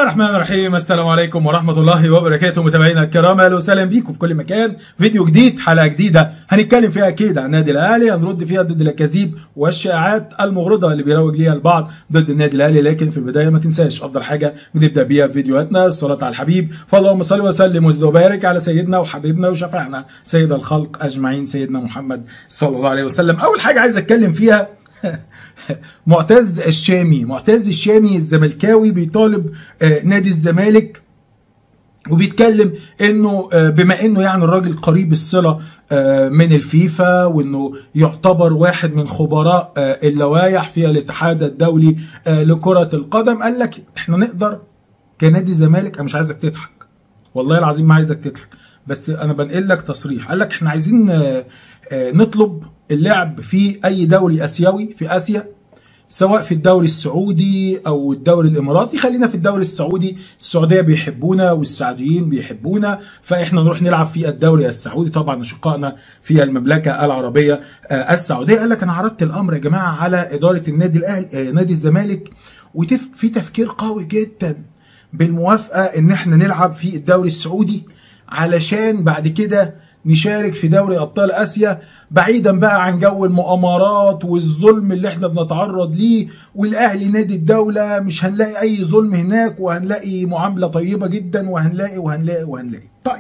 الرحمن الرحيم السلام عليكم ورحمة الله وبركاته متابعينا الكرام اهلا وسهلا بيكم في كل مكان فيديو جديد حلقة جديدة هنتكلم فيها اكيد عن النادي الاهلي هنرد فيها ضد الاكاذيب والشائعات المغرضة اللي بيروج ليها البعض ضد النادي الاهلي لكن في البداية ما تنساش افضل حاجة بنبدأ بيها في فيديوهاتنا الصلاة على الحبيب فاللهم صل وسلم وزد وبارك على سيدنا وحبيبنا وشفعنا سيد الخلق اجمعين سيدنا محمد صلى الله عليه وسلم اول حاجة عايز اتكلم فيها معتز الشامي معتز الشامي الزملكاوي بيطالب آه، نادي الزمالك وبيتكلم انه آه، بما انه يعني الراجل قريب الصله آه، من الفيفا وانه يعتبر واحد من خبراء آه، اللوائح في الاتحاد الدولي آه، لكره القدم قال لك احنا نقدر كنادي الزمالك انا مش عايزك تضحك والله العظيم ما عايزك تضحك بس انا بنقل لك تصريح قال لك احنا عايزين آه، آه، نطلب اللعب في اي دوري اسيوي في اسيا سواء في الدوري السعودي او الدوري الاماراتي خلينا في الدوري السعودي السعوديه بيحبونا والسعوديين بيحبونا فاحنا نروح نلعب في الدوري السعودي طبعا اشقائنا في المملكه العربيه آه، السعوديه قال لك انا عرضت الامر يا جماعه على اداره النادي الاهلي آه، نادي الزمالك وفي تفكير قوي جدا بالموافقه ان احنا نلعب في الدوري السعودي علشان بعد كده نشارك في دوري ابطال اسيا بعيدا بقى عن جو المؤامرات والظلم اللي احنا بنتعرض ليه والاهلي نادي الدوله مش هنلاقي اي ظلم هناك وهنلاقي معامله طيبه جدا وهنلاقي وهنلاقي وهنلاقي طيب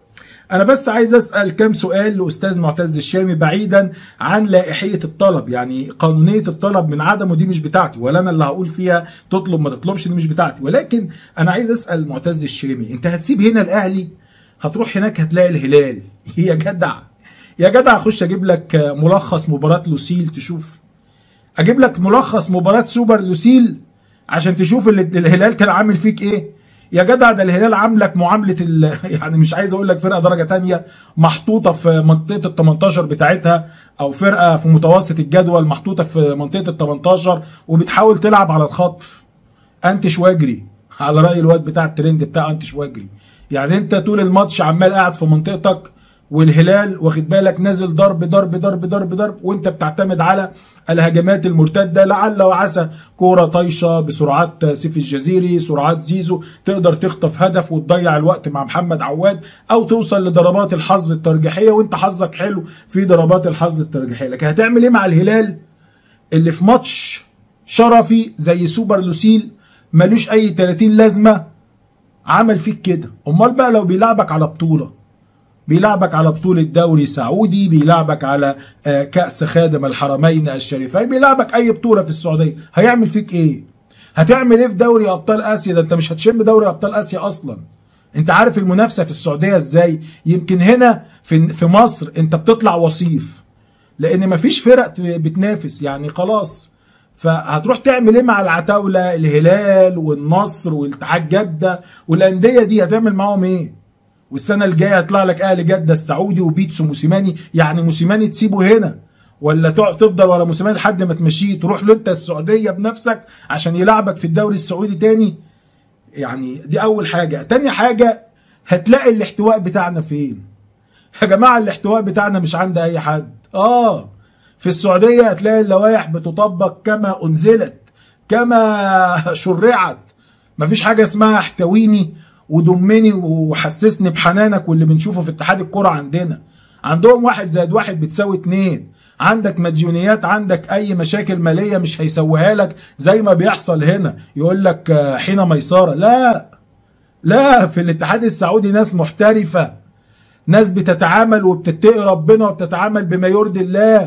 انا بس عايز اسال كام سؤال لاستاذ معتز الشامي بعيدا عن لائحيه الطلب يعني قانونيه الطلب من عدمه دي مش بتاعتي ولا انا اللي هقول فيها تطلب ما تطلبش دي مش بتاعتي ولكن انا عايز اسال معتز الشامي انت هتسيب هنا الاهلي هتروح هناك هتلاقي الهلال يا جدع يا جدع اخش اجيب لك ملخص مباراه لوسيل تشوف اجيب لك ملخص مباراه سوبر لوسيل عشان تشوف اللي الهلال كان عامل فيك ايه يا جدع ده الهلال عاملك معامله ال... يعني مش عايز اقول لك فرقه درجه تانية محطوطه في منطقه ال 18 بتاعتها او فرقه في متوسط الجدول محطوطه في منطقه ال 18 وبتحاول تلعب على الخطف انتش واجري على راي الواد بتاع الترند بتاع انتش واجري يعني انت طول الماتش عمال قاعد في منطقتك والهلال واخد بالك نازل ضرب ضرب ضرب ضرب ضرب وانت بتعتمد على الهجمات المرتده لعل وعسى كوره طايشه بسرعات سيف الجزيري سرعات زيزو تقدر تخطف هدف وتضيع الوقت مع محمد عواد او توصل لضربات الحظ الترجيحيه وانت حظك حلو في ضربات الحظ الترجيحيه لكن هتعمل ايه مع الهلال اللي في ماتش شرفي زي سوبر لوسيل ملوش اي 30 لازمه عمل فيك كده امال بقى لو بيلعبك على بطوله بيلعبك على بطولة دوري سعودي بيلعبك على آه، كأس خادم الحرمين الشريفين بيلعبك أي بطولة في السعودية هيعمل فيك إيه؟ هتعمل إيه في دوري أبطال آسيا ده أنت مش هتشم دوري أبطال آسيا أصلا أنت عارف المنافسة في السعودية إزاي؟ يمكن هنا في في مصر أنت بتطلع وصيف لأن مفيش فرق بتنافس يعني خلاص فهتروح تعمل ايه مع العتاوله الهلال والنصر والاتحاد جده والانديه دي هتعمل معاهم ايه؟ والسنه الجايه هيطلع لك اهلي جده السعودي وبيتسو موسيماني يعني موسيماني تسيبه هنا ولا تقعد تفضل ورا موسيماني لحد ما تمشيه تروح له انت السعوديه بنفسك عشان يلعبك في الدوري السعودي تاني يعني دي اول حاجه تاني حاجه هتلاقي الاحتواء بتاعنا فين يا جماعه الاحتواء بتاعنا مش عند اي حد اه في السعوديه هتلاقي اللوائح بتطبق كما انزلت كما شرعت مفيش حاجه اسمها احتويني ودمني وحسسني بحنانك واللي بنشوفه في اتحاد الكرة عندنا عندهم واحد زائد واحد بتساوي اتنين عندك مديونيات عندك اي مشاكل مالية مش هيسويها لك زي ما بيحصل هنا يقول لك آه، حين ميسرة لا لا في الاتحاد السعودي ناس محترفة ناس بتتعامل وبتتقي ربنا وبتتعامل بما يرضي الله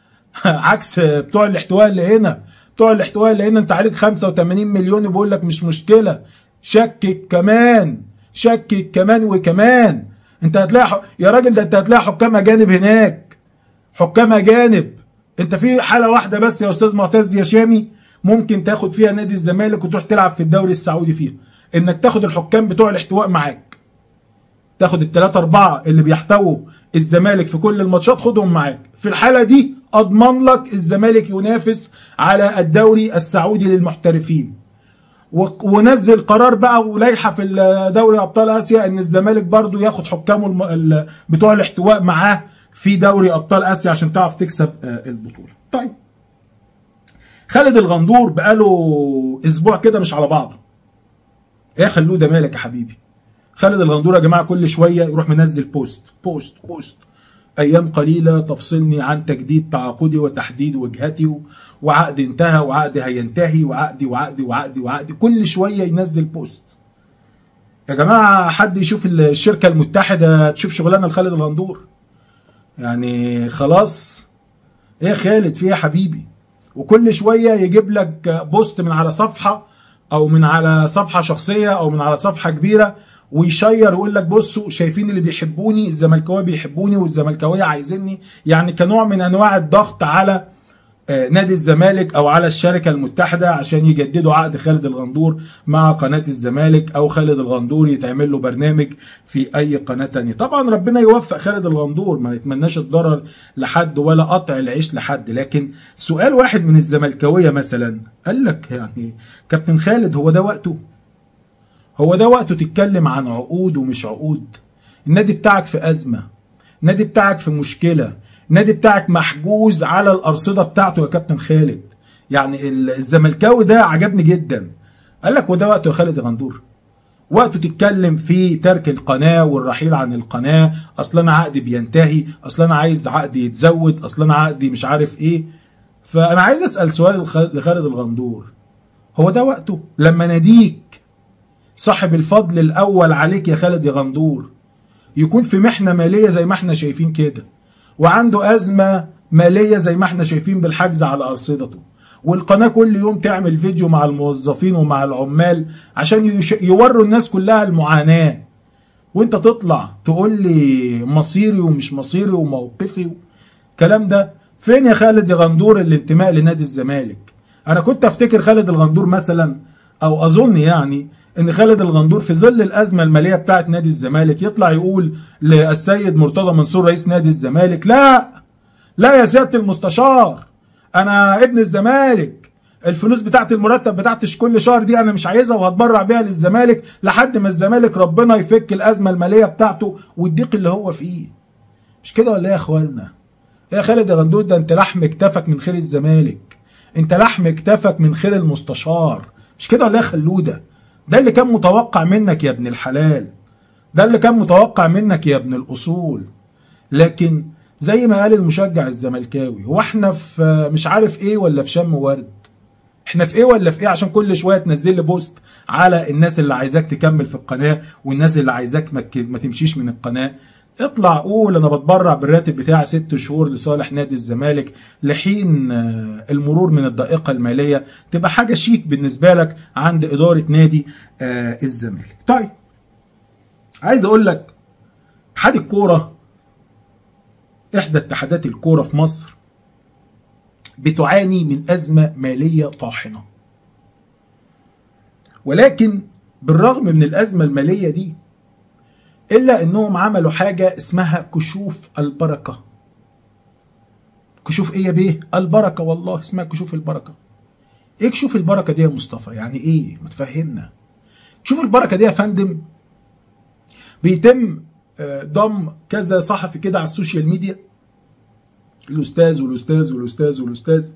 عكس بتوع الاحتواء اللي هنا بتوع الاحتواء اللي هنا انت عليك 85 مليون وبيقول لك مش مشكله شكك كمان شكك كمان وكمان انت هتلاقي ح... يا راجل ده انت هتلاقي حكام اجانب هناك حكام اجانب انت في حاله واحده بس يا استاذ معتز يا شامي ممكن تاخد فيها نادي الزمالك وتروح تلعب في الدوري السعودي فيها انك تاخد الحكام بتوع الاحتواء معاك تاخد الثلاثة أربعة اللي بيحتووا الزمالك في كل الماتشات خدهم معاك في الحالة دي أضمن لك الزمالك ينافس على الدوري السعودي للمحترفين و- ونزل قرار بقى ولائحه في ال- دوري ابطال اسيا ان الزمالك برضو ياخد حكامه الم... ال- بتوع الاحتواء معاه في دوري ابطال اسيا عشان تعرف تكسب آه، البطوله. طيب خالد الغندور بقاله اسبوع كده مش على بعضه. ايه خلوه ده مالك يا حبيبي خالد الغندور يا جماعه كل شويه يروح منزل بوست بوست بوست ايام قليله تفصلني عن تجديد تعاقدي وتحديد وجهتي وعقد انتهى وعقد هينتهي وعقدي وعقدي وعقدي وعقدي كل شويه ينزل بوست يا جماعه حد يشوف الشركه المتحده تشوف شغلانه لخالد الغندور يعني خلاص ايه يا خالد في ايه يا حبيبي وكل شويه يجيب لك بوست من على صفحه او من على صفحه شخصيه او من على صفحه كبيره ويشير ويقول لك بصوا شايفين اللي بيحبوني الزملكاويه بيحبوني والزملكاويه عايزيني يعني كنوع من انواع الضغط على نادي الزمالك او على الشركه المتحده عشان يجددوا عقد خالد الغندور مع قناه الزمالك او خالد الغندور يتعمل له برنامج في اي قناه تانية طبعا ربنا يوفق خالد الغندور ما نتمناش الضرر لحد ولا قطع العيش لحد لكن سؤال واحد من الزملكاويه مثلا قال لك يعني كابتن خالد هو ده وقته هو ده وقته تتكلم عن عقود ومش عقود النادي بتاعك في ازمه النادي بتاعك في مشكله النادي بتاعك محجوز على الارصده بتاعته يا كابتن خالد يعني الزملكاوي ده عجبني جدا قال لك وده وقته يا خالد غندور وقته تتكلم في ترك القناه والرحيل عن القناه اصل انا عقدي بينتهي اصل انا عايز عقدي يتزود اصل انا عقدي مش عارف ايه فانا عايز اسال سؤال لخالد الغندور هو ده وقته لما ناديك صاحب الفضل الاول عليك يا خالد يا غندور يكون في محنه ماليه زي ما احنا شايفين كده وعنده ازمه ماليه زي ما احنا شايفين بالحجز على ارصدته والقناه كل يوم تعمل فيديو مع الموظفين ومع العمال عشان يش... يوروا الناس كلها المعاناه وانت تطلع تقول لي مصيري ومش مصيري وموقفي الكلام ده فين يا خالد يا غندور الانتماء لنادي الزمالك انا كنت افتكر خالد الغندور مثلا او اظن يعني ان خالد الغندور في ظل الازمه الماليه بتاعه نادي الزمالك يطلع يقول للسيد مرتضى منصور رئيس نادي الزمالك لا لا يا سياده المستشار انا ابن الزمالك الفلوس بتاعت المرتب بتاعت كل شهر دي انا مش عايزها وهتبرع بيها للزمالك لحد ما الزمالك ربنا يفك الازمه الماليه بتاعته والضيق اللي هو فيه مش كده ولا ايه يا اخوانا يا خالد يا غندور ده انت لحم كتفك من خير الزمالك انت لحم كتفك من خير المستشار مش كده ولا ايه يا خلوده ده اللي كان متوقع منك يا ابن الحلال ده اللي كان متوقع منك يا ابن الاصول لكن زي ما قال المشجع الزملكاوي هو احنا في مش عارف ايه ولا في شم ورد احنا في ايه ولا في ايه عشان كل شويه تنزل لي بوست على الناس اللي عايزاك تكمل في القناه والناس اللي عايزاك ما تمشيش من القناه اطلع قول انا بتبرع بالراتب بتاعي ست شهور لصالح نادي الزمالك لحين المرور من الضائقه الماليه تبقى حاجه شيك بالنسبه لك عند اداره نادي الزمالك. طيب عايز اقول لك اتحاد الكوره احدى اتحادات الكوره في مصر بتعاني من ازمه ماليه طاحنه. ولكن بالرغم من الازمه الماليه دي الا انهم عملوا حاجه اسمها كشوف البركه كشوف ايه يا بيه البركه والله اسمها كشوف البركه ايه كشوف البركه دي يا مصطفى يعني ايه ما تفهمنا كشوف البركه دي يا فندم بيتم ضم كذا صحفي كده على السوشيال ميديا الاستاذ والاستاذ والاستاذ والاستاذ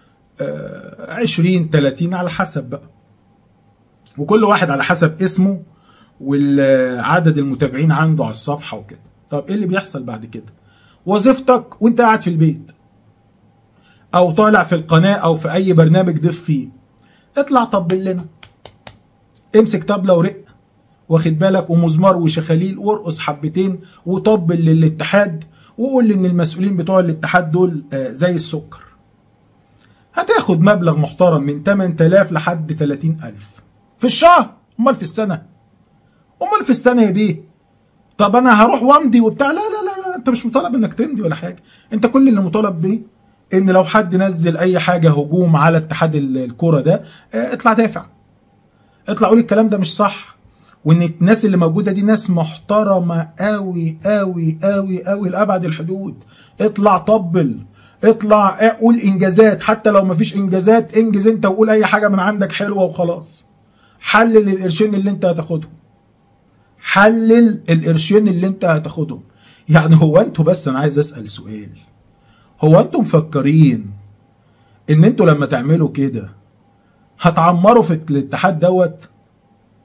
20 30 على حسب بقى وكل واحد على حسب اسمه والعدد المتابعين عنده على الصفحه وكده طب ايه اللي بيحصل بعد كده وظيفتك وانت قاعد في البيت او طالع في القناه او في اي برنامج ضيف فيه اطلع طبل لنا امسك طبله ورق واخد بالك ومزمار وشخاليل وارقص حبتين وطبل للاتحاد وقول ان المسؤولين بتوع الاتحاد دول زي السكر هتاخد مبلغ محترم من 8000 لحد 30000 في الشهر امال في السنه امال في السنه يا بيه طب انا هروح وامضي وبتاع لا لا لا, لا انت مش مطالب انك تمضي ولا حاجه انت كل اللي مطالب بيه ان لو حد نزل اي حاجه هجوم على اتحاد الكوره ده اطلع دافع اطلع قول الكلام ده مش صح وان الناس اللي موجوده دي ناس محترمه قوي قوي قوي قوي لابعد الحدود اطلع طبل اطلع قول انجازات حتى لو مفيش انجازات انجز انت وقول اي حاجه من عندك حلوه وخلاص حلل القرشين اللي انت هتاخدهم حلل القرشين اللي انت هتاخدهم يعني هو انتوا بس انا عايز اسال سؤال هو انتوا مفكرين ان انتوا لما تعملوا كده هتعمروا في الاتحاد دوت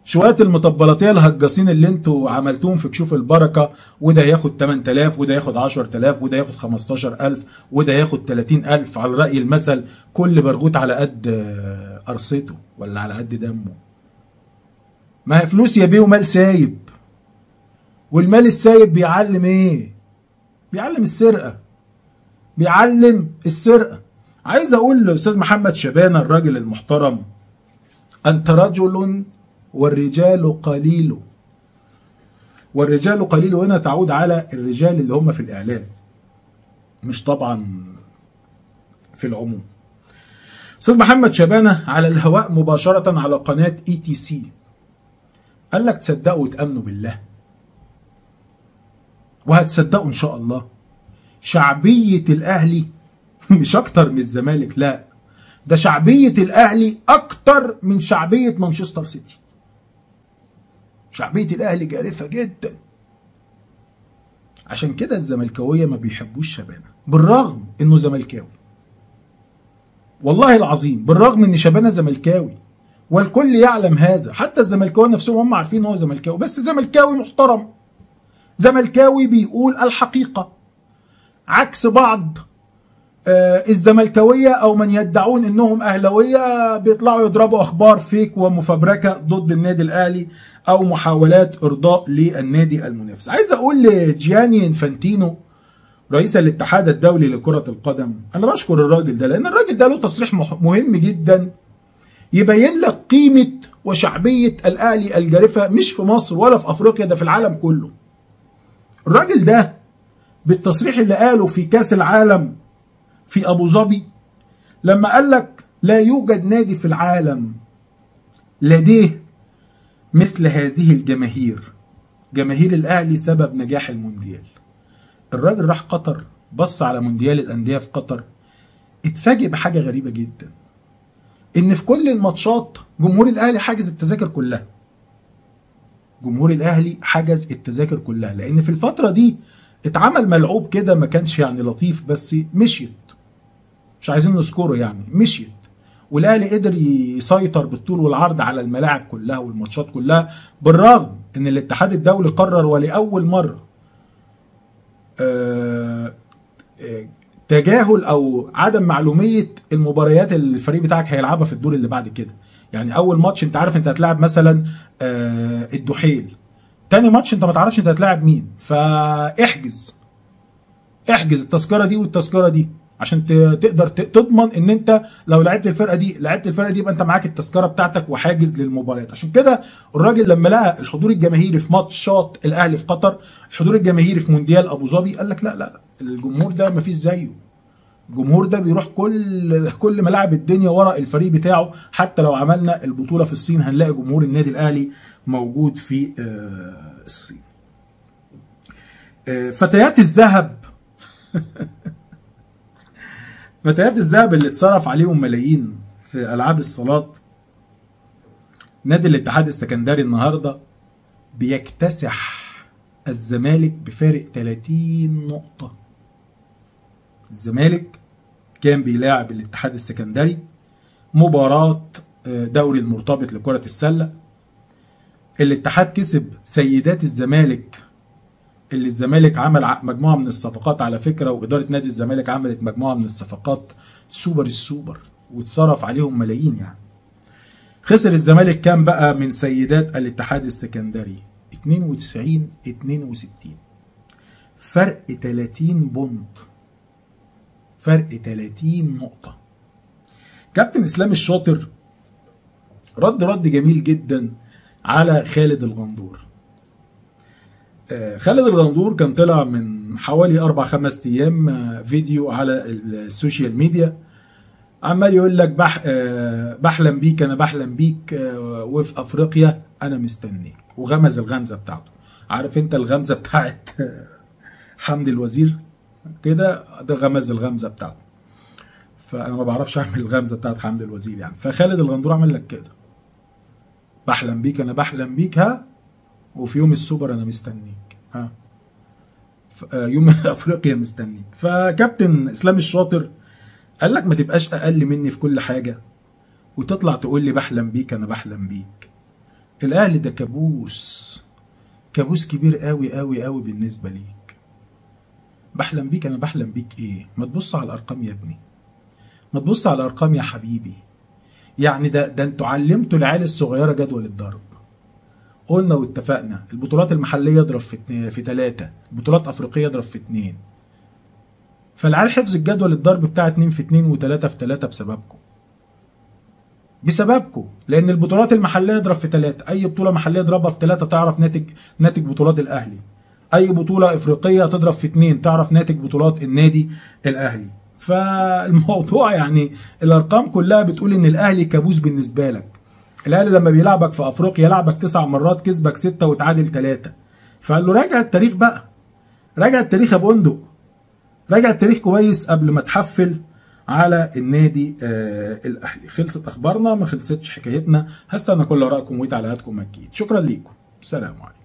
شويه المطبلاتيه الهجاصين اللي انتوا عملتوهم في كشوف البركه وده ياخد 8000 وده ياخد 10000 وده ياخد 15000 وده ياخد 30000 على راي المثل كل برغوت على قد آه، قرصته ولا على قد دمه ما هي فلوس يا بيه ومال سايب والمال السايب بيعلم ايه بيعلم السرقه بيعلم السرقه عايز اقول لاستاذ محمد شبانه الراجل المحترم انت رجل والرجال قليل والرجال قليل هنا تعود على الرجال اللي هم في الاعلام مش طبعا في العموم استاذ محمد شبانه على الهواء مباشره على قناه اي تي سي قال لك تصدقوا وتامنوا بالله وهتصدقوا ان شاء الله شعبيه الاهلي مش اكتر من الزمالك لا ده شعبيه الاهلي اكتر من شعبيه مانشستر سيتي شعبيه الاهلي جارفه جدا عشان كده الزملكاويه ما بيحبوش شبانه بالرغم انه زملكاوي والله العظيم بالرغم ان شبانه زملكاوي والكل يعلم هذا حتى الزملكاويه نفسهم هم عارفين ان هو زملكاوي بس زملكاوي محترم زملكاوي بيقول الحقيقه عكس بعض آه، الزملكاويه او من يدعون انهم اهلاويه بيطلعوا يضربوا اخبار فيك ومفبركه ضد النادي الاهلي او محاولات ارضاء للنادي المنافس عايز اقول لجياني انفانتينو رئيس الاتحاد الدولي لكرة القدم أنا بشكر الراجل ده لأن الراجل ده له تصريح مح- مهم جدا يبين لك قيمة وشعبية الأهلي الجارفة مش في مصر ولا في أفريقيا ده في العالم كله الراجل ده بالتصريح اللي قاله في كاس العالم في أبو ظبي لما قال لك لا يوجد نادي في العالم لديه مثل هذه الجماهير جماهير الأهلي سبب نجاح المونديال الراجل راح قطر بص على مونديال الأندية في قطر اتفاجئ بحاجة غريبة جدا ان في كل الماتشات جمهور الاهلي حاجز التذاكر كلها جمهور الاهلي حجز التذاكر كلها لان في الفتره دي اتعمل ملعوب كده ما كانش يعني لطيف بس مشيت مش عايزين نذكره يعني مشيت والاهلي قدر يسيطر بالطول والعرض على الملاعب كلها والماتشات كلها بالرغم ان الاتحاد الدولي قرر ولاول مره آه، آه، تجاهل او عدم معلوميه المباريات اللي الفريق بتاعك هيلعبها في الدور اللي بعد كده يعني اول ماتش انت عارف انت هتلاعب مثلا آه، الدحيل تاني ماتش انت ما تعرفش انت هتلاعب مين فاحجز احجز التذكره دي والتذكره دي عشان ت- تقدر ت- تضمن ان انت لو لعبت الفرقه دي لعبت الفرقه دي يبقى انت معاك التذكره بتاعتك وحاجز للمباريات عشان كده الراجل لما لقى الحضور الجماهيري في ماتشات الاهلي في قطر الحضور الجماهيري في مونديال ابو ظبي قال لك لا لا لا الجمهور ده مفيش زيه الجمهور ده بيروح كل كل ملاعب الدنيا ورا الفريق بتاعه حتى لو عملنا البطوله في الصين هنلاقي جمهور النادي الاهلي موجود في آه، الصين آه، فتيات الذهب فتيات الذهب اللي اتصرف عليهم ملايين في العاب الصالات نادي الاتحاد السكندري النهارده بيكتسح الزمالك بفارق 30 نقطة الزمالك كان بيلاعب الاتحاد السكندري مباراة آه، دوري المرتبط لكرة السلة الاتحاد كسب سيدات الزمالك اللي الزمالك عمل ع- مجموعة من الصفقات على فكرة وإدارة نادي الزمالك عملت مجموعة من الصفقات سوبر السوبر واتصرف عليهم ملايين يعني خسر الزمالك كام بقى من سيدات الاتحاد السكندري 92 62 فرق 30 بونت فرق 30 نقطة كابتن اسلام الشاطر رد رد جميل جدا على خالد الغندور آه، خالد الغندور كان طلع من حوالي اربع خمس ايام آه، فيديو على السوشيال ميديا عمال يقول لك بح آه، بحلم بيك انا بحلم بيك آه، وفي افريقيا انا مستنيك وغمز الغمزه بتاعته عارف انت الغمزه بتاعت آه، حمدي الوزير كده ده غمز الغمزه بتاعته فانا ما بعرفش اعمل الغمزه بتاعت حمدي الوزير يعني فخالد الغندور عمل لك كده بحلم بيك انا بحلم بيك ها وفي يوم السوبر انا مستنيك ها ف- آه، يوم افريقيا مستنيك فكابتن اسلام الشاطر قال لك ما تبقاش اقل مني في كل حاجه وتطلع تقول لي بحلم بيك انا بحلم بيك الاهلي ده كابوس كابوس كبير قوي قوي قوي بالنسبه ليك بحلم بيك انا بحلم بيك ايه ما تبص على الارقام يا ابني ما تبص على الارقام يا حبيبي يعني ده ده انتوا علمتوا العيال الصغيره جدول الضرب قلنا واتفقنا البطولات المحليه اضرب في اتنين في ثلاثه بطولات افريقيه اضرب في اتنين فالعيال حفظ الجدول الضرب بتاع اتنين في اتنين وتلاته في تلاته بسببكم بسببكم لان البطولات المحليه اضرب في ثلاثه اي بطوله محليه اضربها في ثلاثه تعرف ناتج ناتج بطولات الاهلي اي بطوله افريقيه تضرب في اتنين تعرف ناتج بطولات النادي الاهلي فالموضوع يعني الارقام كلها بتقول ان الاهلي كابوس بالنسبه لك الاهلي لما بيلعبك في افريقيا يلعبك تسع مرات كسبك سته وتعادل ثلاثه فقال له راجع التاريخ بقى راجع التاريخ يا بندق راجع التاريخ كويس قبل ما تحفل على النادي آه الاهلي خلصت اخبارنا ما خلصتش حكايتنا هستنى كل ارائكم وتعليقاتكم اكيد شكرا ليكم سلام عليكم